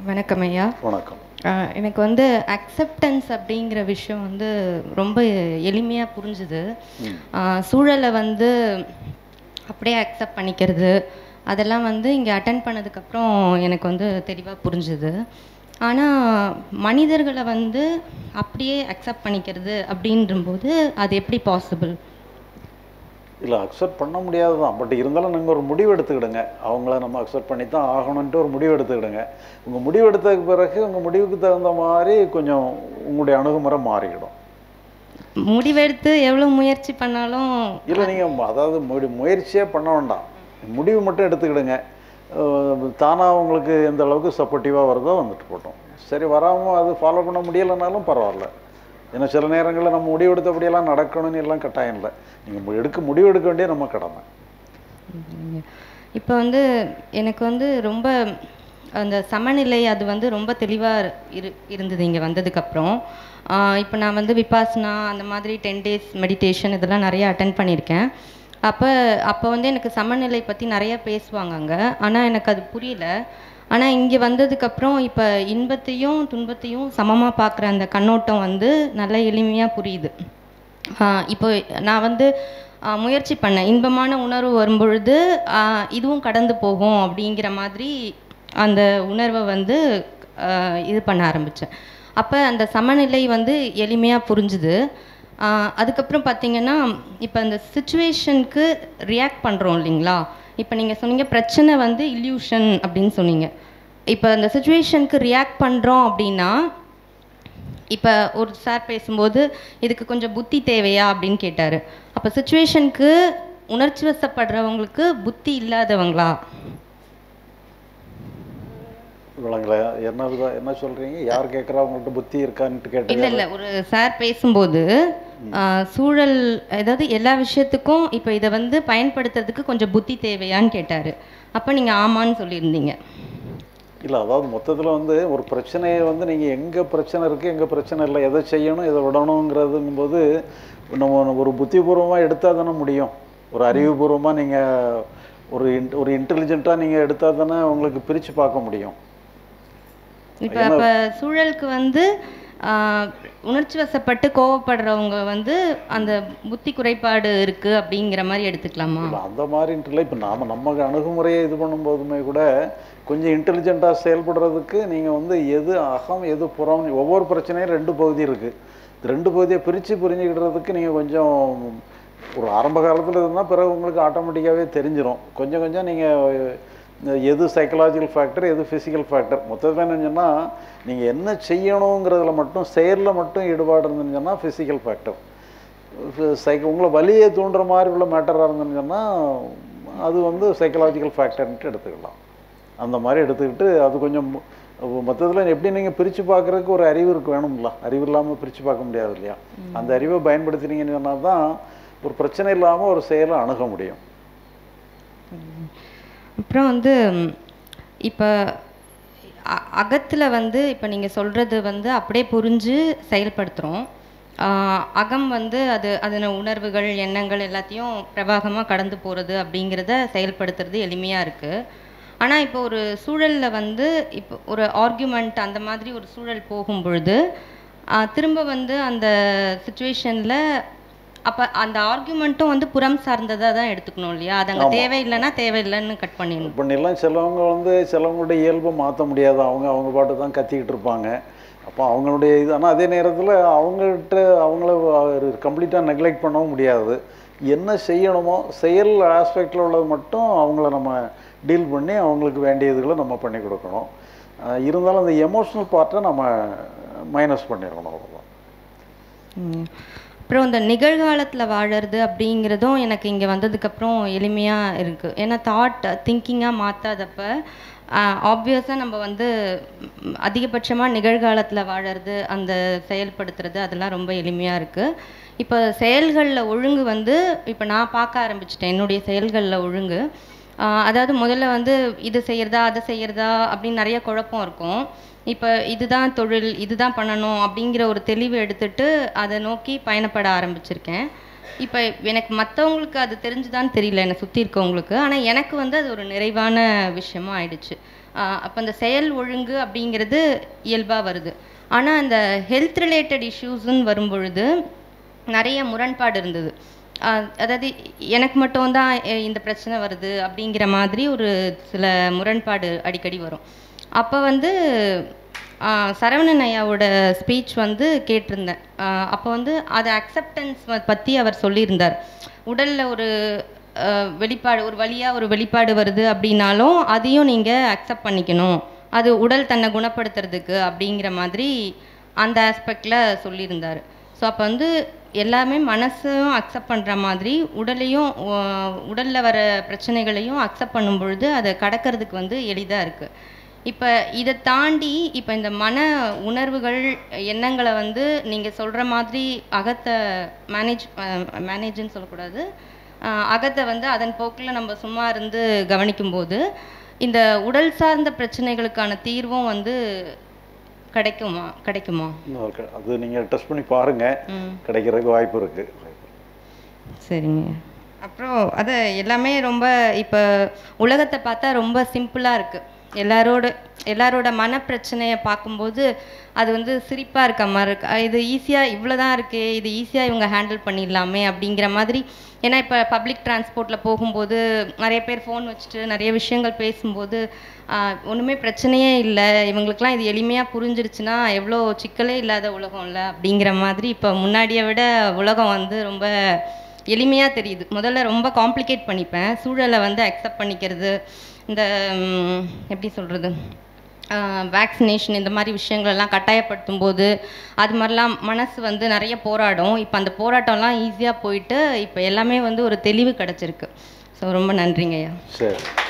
வணக்கம் ஐயா வணக்கம் ஆஹ் எனக்கு வந்து அக்செப்டன்ஸ் அப்படிங்கிற விஷயம் வந்து ரொம்ப எளிமையாக புரிஞ்சுது ஆஹ் சூழலை வந்து அப்படியே அக்செப்ட் பண்ணிக்கிறது அதெல்லாம் வந்து இங்கே அட்டன் பண்ணதுக்கப்புறம் எனக்கு வந்து தெளிவாக புரிஞ்சுது ஆனால் மனிதர்களை வந்து அப்படியே அக்செப்ட் பண்ணிக்கிறது அப்படின்றம்போது அது எப்படி பாசிபிள் இல்லை அக்செப்ட் பண்ண முடியாது தான் பட் இருந்தாலும் நீங்கள் ஒரு முடிவு எடுத்துக்கிடுங்க அவங்கள நம்ம அக்செப்ட் பண்ணி தான் ஆகணுன்ட்டு ஒரு முடிவு எடுத்துக்கிடுங்க உங்கள் முடிவு எடுத்ததுக்கு பிறகு உங்கள் முடிவுக்கு தகுந்த மாதிரி கொஞ்சம் உங்களுடைய அணுகுமுறை மாறிக்கிடும் முடிவெடுத்து எவ்வளோ முயற்சி பண்ணாலும் இல்லை நீங்கள் அதாவது முடி முயற்சியே பண்ண வேண்டாம் முடிவு மட்டும் எடுத்துக்கிடுங்க தானாக உங்களுக்கு எந்த அளவுக்கு சப்போர்ட்டிவாக வருதோ வந்துட்டு போட்டோம் சரி வராமல் அது ஃபாலோ பண்ண முடியலைனாலும் பரவாயில்ல ஏன்னா சில நேரங்களில் நம்ம முடிவு எடுத்தபடியெல்லாம் நடக்கணும்னு எல்லாம் கட்டாயம் இல்லை நீங்கள் எடுக்க முடிவு எடுக்க வேண்டிய நம்ம கடமை இப்போ வந்து எனக்கு வந்து ரொம்ப அந்த சமநிலை அது வந்து ரொம்ப தெளிவாக இரு இருந்தது இங்கே வந்ததுக்கப்புறம் இப்போ நான் வந்து விபாசனா அந்த மாதிரி டென் டேஸ் மெடிடேஷன் இதெல்லாம் நிறைய அட்டன் பண்ணியிருக்கேன் அப்போ அப்போ வந்து எனக்கு சமநிலை பற்றி நிறைய பேசுவாங்க அங்கே ஆனால் எனக்கு அது புரியல ஆனால் இங்கே வந்ததுக்கப்புறம் இப்போ இன்பத்தையும் துன்பத்தையும் சமமாக பார்க்குற அந்த கண்ணோட்டம் வந்து நல்ல எளிமையாக புரியுது ஆஹ் இப்போ நான் வந்து ஆஹ் முயற்சி பண்ணேன் இன்பமான உணர்வு வரும்பொழுது ஆஹ் இதுவும் கடந்து போகும் அப்படிங்கிற மாதிரி அந்த உணர்வை வந்து ஆஹ் இது பண்ண ஆரம்பித்தேன் அப்போ அந்த சமநிலை வந்து எளிமையாக புரிஞ்சுது ஆஹ் அதுக்கப்புறம் பார்த்தீங்கன்னா இப்போ அந்த சுச்சுவேஷனுக்கு ரியாக்ட் பண்ணுறோம் இல்லைங்களா இப்போ நீங்கள் சொன்னீங்க பிரச்சனை வந்து இல்யூஷன் அப்படின்னு சொன்னீங்க இப்போ அந்த சுச்சுவேஷனுக்கு ரியாக்ட் பண்ணுறோம் அப்படின்னா இப்போ ஒரு சார் பேசும்போது இதுக்கு கொஞ்சம் புத்தி தேவையா அப்படின்னு கேட்டார் அப்போ சுச்சுவேஷனுக்கு உணர்ச்சி வசப்படுறவங்களுக்கு புத்தி இல்லாதவங்களா இவ்வளோங்களா என்ன விதம் என்ன சொல்கிறீங்க யார் கேட்குறா அவங்கள்ட்ட புத்தி இருக்கான்ட்டு இல்லை கேட்டீங்க இல்லை ஒரு சார் பேசும்போது ஆஹ், சூழல் அதாவது எல்லா விஷயத்துக்கும் இப்போ இதை வந்து பயன்படுத்துறதுக்கு கொஞ்சம் புத்தி தேவையான்னு கேட்டார் அப்போ நீங்கள் ஆமான்னு சொல்லியிருந்தீங்க இல்லை அதாவது மொத்தத்தில் வந்து ஒரு பிரச்சனையை வந்து நீங்கள் எங்கே பிரச்சனை இருக்குது எங்கே பிரச்சனை இல்லை எதை செய்யணும் எதை விடணுங்கிறதுங்கும்போது நம்ம ஒரு புத்திபூர்வமாக எடுத்தால் தானே முடியும் ஒரு அறிவுபூர்வமாக நீங்கள் ஒரு இன் ஒரு இன்டெலிஜென்ட்டாக நீங்கள் எடுத்தால் தானே உங்களுக்கு பிரித்து பார்க்க முடியும் இப்போ அப்போ சூழலுக்கு வந்து ஆஹ், உணர்ச்சி வசப்பட்டு கோவப்படுறவங்க வந்து அந்த புத்தி குறைபாடு இருக்குது அப்படிங்கிற மாதிரி எடுத்துக்கலாமா இல்லை அந்த மாதிரின்ட்டு இல்லை இப்போ நாம் நம்ம அணுகுமுறையை இது பண்ணும்போதுமே கூட கொஞ்சம் இன்டெலிஜென்ட்டாக செயல்படுறதுக்கு நீங்கள் வந்து எது அகம் எது புறம் ஒவ்வொரு பிரச்சனையும் ரெண்டு பகுதி இருக்குது இந்த ரெண்டு பகுதியை பிரித்து புரிஞ்சுக்கிடுறதுக்கு நீங்கள் கொஞ்சம் ஒரு ஆரம்ப காலத்தில் இருந்தால் பிறகு உங்களுக்கு ஆட்டோமேட்டிக்காகவே தெரிஞ்சிடும் கொஞ்சம் கொஞ்சம் நீங்கள் எது சைக்கலாஜிக்கல் ஃபேக்டர் எது ஃபிசிக்கல் ஃபேக்டர் மொத்தத்தில் என்னன்னு சொன்னால் நீங்கள் என்ன செய்யணுங்கிறதுல மட்டும் செயலில் மட்டும் ஈடுபாடு இருந்துன்னு சொன்னால் ஃபிசிக்கல் ஃபேக்டர் சைக்க உங்களை வலியை தூண்டுற மாதிரி உள்ள மேட்டராக இருந்துன்னு சொன்னால் அது வந்து சைக்கலாஜிக்கல் ஃபேக்டர்ன்ட்டு எடுத்துக்கலாம் அந்த மாதிரி எடுத்துக்கிட்டு அது கொஞ்சம் மொத்தத்தில் எப்படி நீங்கள் பிரித்து பார்க்குறதுக்கு ஒரு அறிவு இருக்கு வேணும்ல அறிவு இல்லாமல் பிரித்து பார்க்க முடியாது இல்லையா அந்த அறிவை பயன்படுத்தினீங்கன்னு சொன்னால் தான் ஒரு பிரச்சனை இல்லாமல் ஒரு செயலை அணுக முடியும் அப்புறம் வந்து இப்போ அகத்தில் வந்து இப்போ நீங்கள் சொல்கிறது வந்து அப்படியே புரிஞ்சு செயல்படுத்துகிறோம் அகம் வந்து அது அதன உணர்வுகள் எண்ணங்கள் எல்லாத்தையும் பிரவாகமாக கடந்து போகிறது அப்படிங்கிறத செயல்படுத்துறது எளிமையாக இருக்குது ஆனால் இப்போ ஒரு சூழலில் வந்து இப்போ ஒரு ஆர்குமெண்ட் அந்த மாதிரி ஒரு சூழல் போகும் பொழுது ஆஹ் திரும்ப வந்து அந்த சுச்சுவேஷனில் அப்போ அந்த ஆர்குமெண்ட்டும் வந்து புறம் சார்ந்ததாக தான் எடுத்துக்கணும் இல்லையா அது அங்கே ஆமா. தேவையில்லைன்னா தேவையில்லைன்னு கட் பண்ணிடணும் பண்ணிடலாம் சிலவங்க வந்து சிலவங்களுடைய இயல்பை மாற்ற முடியாது அவங்க அவங்க பாட்டு தான் கத்திக்கிட்டு இருப்பாங்க அப்போ அவங்களுடைய இது ஆனால் அதே நேரத்தில் அவங்கள்ட்ட அவங்கள கம்ப்ளீட்டாக நெக்லெக்ட் பண்ணவும் முடியாது என்ன செய்யணுமோ செயல் ஆஸ்பெக்டில் உள்ளது மட்டும் அவங்கள நம்ம டீல் பண்ணி அவங்களுக்கு வேண்டியதுகளை நம்ம பண்ணி கொடுக்கணும் அஹ் இருந்தாலும் அந்த எமோஷ்னல் பார்ட்டை நம்ம மைனஸ் பண்ணிடணும் அவ்வளோதான் ம். அப்புறம் இந்த நிகழ்காலத்தில் வாழறது அப்படிங்கிறதும் எனக்கு இங்கே வந்ததுக்கப்புறம் எளிமையாக இருக்குது ஏன்னா தாட் திங்கிங்காக மாற்றாதப்ப ஆப்வியஸாக நம்ம வந்து அதிகபட்சமாக நிகழ்காலத்தில் வாழறது அந்த செயல்படுத்துறது அதெல்லாம் ரொம்ப எளிமையாக இருக்குது இப்போ செயல்களில் ஒழுங்கு வந்து இப்போ நான் பார்க்க ஆரம்பிச்சிட்டேன் என்னுடைய செயல்களில் ஒழுங்கு ஆஹ் அதாவது முதல்ல வந்து இது செய்யறதா அதை செய்யறதா அப்படின்னு நிறைய குழப்பம் இருக்கும் இப்போ இதுதான் தொழில் இதுதான் பண்ணணும் அப்படிங்கிற ஒரு தெளிவு எடுத்துட்டு அதை நோக்கி பயணப்பட ஆரம்பிச்சிருக்கேன் இப்போ எனக்கு மற்றவங்களுக்கு அது தெரிஞ்சுதான்னு தெரியல என்னை சுற்றி இருக்கவங்களுக்கு ஆனால் எனக்கு வந்து அது ஒரு நிறைவான விஷயமா ஆயிடுச்சு அப்போ அந்த செயல் ஒழுங்கு அப்படிங்கிறது இயல்பாக வருது ஆனால் அந்த ஹெல்த் ரிலேட்டட் இஷ்யூஸ்ன்னு வரும்பொழுது நிறைய முரண்பாடு இருந்தது ஆஹ் அதாவது எனக்கு மட்டும் தான் இந்த பிரச்சனை வருது அப்படிங்கிற மாதிரி ஒரு சில முரண்பாடு அடிக்கடி வரும் அப்போ வந்து ஆஹ் சரவணன் ஐயாவோட ஸ்பீச் வந்து கேட்டிருந்தேன் ஆஹ் அப்போ வந்து அது அக்செப்டன்ஸ் பற்றி அவர் சொல்லியிருந்தார் உடலில் ஒரு ஆஹ் வெளிப்பாடு ஒரு வழியாக ஒரு வெளிப்பாடு வருது அப்படின்னாலும் அதையும் நீங்கள் அக்செப்ட் பண்ணிக்கணும் அது உடல் தன்னை குணப்படுத்துறதுக்கு அப்படிங்கிற மாதிரி அந்த ஆஸ்பெக்டில் சொல்லியிருந்தார் ஸோ அப்போ வந்து எல்லாமே மனசும் அக்செப்ட் பண்ணுற மாதிரி உடலையும் உடலில் வர பிரச்சனைகளையும் அக்செப்ட் பண்ணும் பொழுது அதை கடக்கிறதுக்கு வந்து எளிதாக இருக்குது இப்போ இதை தாண்டி இப்போ இந்த மன உணர்வுகள் எண்ணங்களை வந்து நீங்கள் சொல்கிற மாதிரி அகத்தை மேனேஜ் மேனேஜ்னு சொல்லக்கூடாது அஹ் அகத்தை வந்து அதன் போக்கில் நம்ம சும்மா இருந்து கவனிக்கும்போது இந்த உடல் சார்ந்த பிரச்சனைகளுக்கான தீர்வும் வந்து கிடைக்குமா கிடைக்குமா ஓகே அது நீங்கள் டெஸ்ட் பண்ணி பாருங்கள் ம் கிடைக்கிறதுக்கு வாய்ப்பு இருக்குது சரிங்க அப்புறம் அது எல்லாமே ரொம்ப இப்போ உலகத்தை பார்த்தா ரொம்ப சிம்பிளாக இருக்குது எல்லாரோட எல்லாரோட மனப்பிரச்சனையை பார்க்கும்போது அது வந்து சிரிப்பாக இருக்க மாதிரி இருக்கு அஹ் இது ஈஸியாக இவ்வளோ தான் இருக்கே இது ஈஸியாக இவங்க ஹேண்டில் பண்ணிடலாமே அப்படிங்கிற மாதிரி ஏன்னா இப்போ பப்ளிக் டிரான்ஸ்போர்ட்டில் போகும்போது நிறைய பேர் ஃபோன் வச்சுட்டு நிறைய விஷயங்கள் பேசும்போது ஆஹ் ஒண்ணுமே பிரச்சனையே இல்லை இவங்களுக்குலாம் இது எளிமையாக புரிஞ்சிருச்சுன்னா எவ்வளோ சிக்கலே இல்லாத உலகம் இல்லை அப்படிங்கிற மாதிரி இப்போ முன்னாடியை விட உலகம் வந்து ரொம்ப எளிமையாக தெரியுது முதல்ல ரொம்ப காம்ப்ளிகேட் பண்ணிப்பேன் சூழலை வந்து அக்செப்ட் பண்ணிக்கிறது இந்த ம், எப்படி சொல்கிறது வேக்சினேஷன் இந்த மாதிரி விஷயங்களெல்லாம் கட்டாயப்படுத்தும் போது அது மாதிரிலாம் மனசு வந்து நிறைய போராடும் இப்போ அந்த போராட்டம்லாம் ஈஸியாக போயிட்டு இப்போ எல்லாமே வந்து ஒரு தெளிவு கிடச்சிருக்கு ஸோ ரொம்ப நன்றிங்க ஐயா சரி